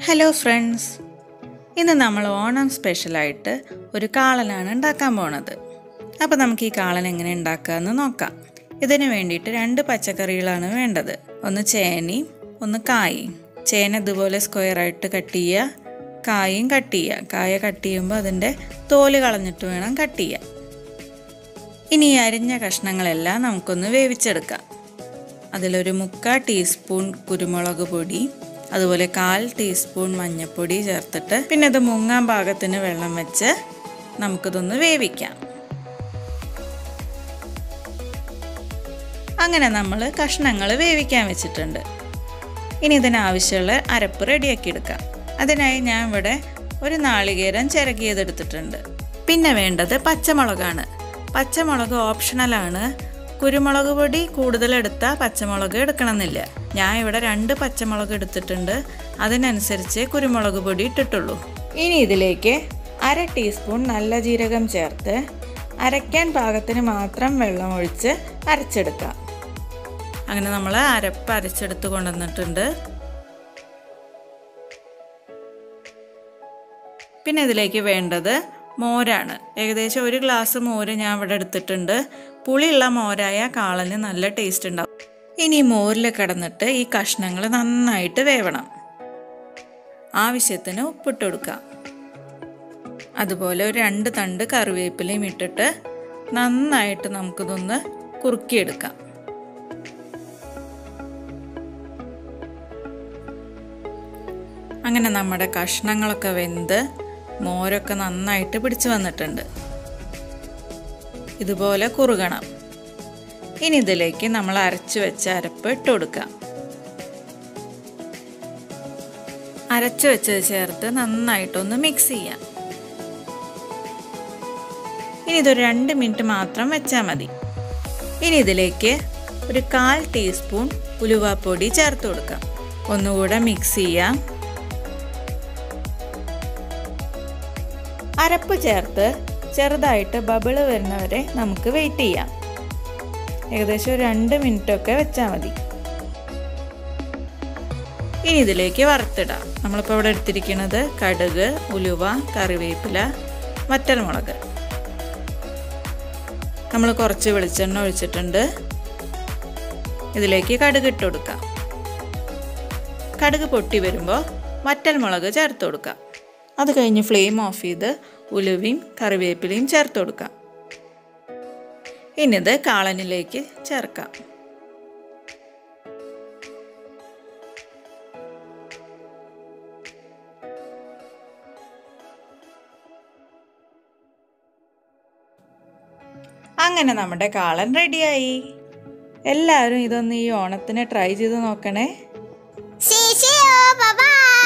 Hello friends ഇന്ന് നമ്മൾ ഓണം സ്പെഷ്യലായിട്ട് ഒരു കാളനാണ് ഉണ്ടാക്കാൻ പോണത് അപ്പോൾ നമുക്ക് ഈ കാളൻ എങ്ങനെ ഉണ്ടാക്കാമെന്ന് നോക്കാം ഇതിന് വേണ്ടിയിട്ട് രണ്ട് പച്ചക്കറികളാണ് വേണ്ടത് ഒന്ന് ചേനയും ഒന്ന് കായും ചേന ഇതുപോലെ സ്ക്വയറായിട്ട് കട്ട് ചെയ്യുക കായും കട്ട് ചെയ്യുക കായ കട്ട് ചെയ്യുമ്പോൾ അതിൻ്റെ തോല് കളഞ്ഞിട്ട് വേണം കട്ട് ചെയ്യാൻ ഇനി ഈ അരിഞ്ഞ കഷ്ണങ്ങളെല്ലാം നമുക്കൊന്ന് വേവിച്ചെടുക്കാം അതിലൊരു മുക്കാൽ ടീസ്പൂൺ കുരുമുളക് പൊടി അതുപോലെ കാൽ ടീസ്പൂൺ മഞ്ഞൾപ്പൊടി ചേർത്തിട്ട് പിന്നെ ഇത് മുങ്ങാൻ പാകത്തിന് വെള്ളം വെച്ച് നമുക്കിതൊന്ന് വേവിക്കാം അങ്ങനെ നമ്മൾ കഷ്ണങ്ങൾ വേവിക്കാൻ വെച്ചിട്ടുണ്ട് ഇനി ഇതിനാവശ്യമുള്ള അരപ്പ് റെഡിയാക്കി എടുക്കാം അതിനായി ഞാൻ ഇവിടെ ഒരു നാളികേരം ചിരകിയതെടുത്തിട്ടുണ്ട് പിന്നെ വേണ്ടത് പച്ചമുളകാണ് പച്ചമുളക് ഓപ്ഷണലാണ് കുരുമുളക് പൊടി കൂടുതലെടുത്താൽ പച്ചമുളക് എടുക്കണമെന്നില്ല ഞാൻ ഇവിടെ രണ്ട് പച്ചമുളക് എടുത്തിട്ടുണ്ട് അതിനനുസരിച്ച് കുരുമുളക് പൊടി ഇട്ടിട്ടുള്ളൂ ഇനി ഇതിലേക്ക് അര ടീസ്പൂൺ നല്ല ജീരകം ചേർത്ത് അരയ്ക്കാൻ പാകത്തിന് മാത്രം വെള്ളം ഒഴിച്ച് അരച്ചെടുക്കാം അങ്ങനെ നമ്മൾ അരപ്പ് അരച്ചെടുത്ത് കൊണ്ടുവന്നിട്ടുണ്ട് പിന്നെ ഇതിലേക്ക് വേണ്ടത് മോരാണ് ഏകദേശം ഒരു ഗ്ലാസ് മോര് ഞാൻ ഇവിടെ എടുത്തിട്ടുണ്ട് പുളിയുള്ള മോരായ കാളന് നല്ല ടേസ്റ്റ് ഉണ്ടാവും ഇനി മോരിൽ കിടന്നിട്ട് ഈ കഷ്ണങ്ങൾ നന്നായിട്ട് വേവണം ആവശ്യത്തിന് ഉപ്പിട്ട് കൊടുക്കാം അതുപോലെ ഒരു രണ്ട് തണ്ട് കറിവേപ്പിലയും ഇട്ടിട്ട് നന്നായിട്ട് നമുക്കിതൊന്ന് കുറുക്കിയെടുക്കാം അങ്ങനെ നമ്മുടെ കഷ്ണങ്ങളൊക്കെ വെന്ത് മോരൊക്കെ നന്നായിട്ട് പിടിച്ചു വന്നിട്ടുണ്ട് ഇതുപോലെ കുറുകണം ഇനി ഇതിലേക്ക് നമ്മൾ അരച്ചു വെച്ച അരപ്പ് ഇട്ട് കൊടുക്കാം അരച്ചു വെച്ചത് ചേർത്ത് നന്നായിട്ടൊന്ന് മിക്സ് ചെയ്യാം ഇനി ഇതൊരു രണ്ട് മിനിറ്റ് മാത്രം വെച്ചാൽ മതി ഇനി ഇതിലേക്ക് ഒരു കാൽ ടീസ്പൂൺ ഉലുവാപ്പൊടി ചേർത്ത് കൊടുക്കാം ഒന്നുകൂടെ മിക്സ് ചെയ്യാം അരപ്പ് ചേർത്ത് ചെറുതായിട്ട് ബബിള് വരുന്നവരെ നമുക്ക് വെയിറ്റ് ചെയ്യാം ഏകദേശം ഒരു രണ്ട് മിനിറ്റൊക്കെ വെച്ചാൽ മതി ഇനി ഇതിലേക്ക് വറുത്തിടാം നമ്മളിപ്പോൾ ഇവിടെ എടുത്തിരിക്കുന്നത് കടുക് ഉലുവ കറിവേപ്പില വറ്റൽമുളക് നമ്മൾ കുറച്ച് വെളിച്ചെണ്ണ ഒഴിച്ചിട്ടുണ്ട് ഇതിലേക്ക് കടുക് ഇട്ട് കൊടുക്കാം കടുക് പൊട്ടി വരുമ്പോൾ വറ്റൽമുളക് ചേർത്ത് കൊടുക്കാം അത് കഴിഞ്ഞ് ഫ്ലെയിം ഓഫ് ചെയ്ത് ഉലുവയും കറിവേപ്പിലയും ചേർത്ത് കൊടുക്കാം ഇനിത് കാളനിലേക്ക് ചേർക്കാം അങ്ങനെ നമ്മുടെ കാളൻ റെഡിയായി എല്ലാവരും ഇതൊന്ന് ഈ ഓണത്തിന് ട്രൈ ചെയ്ത് നോക്കണേ See you. Bye bye.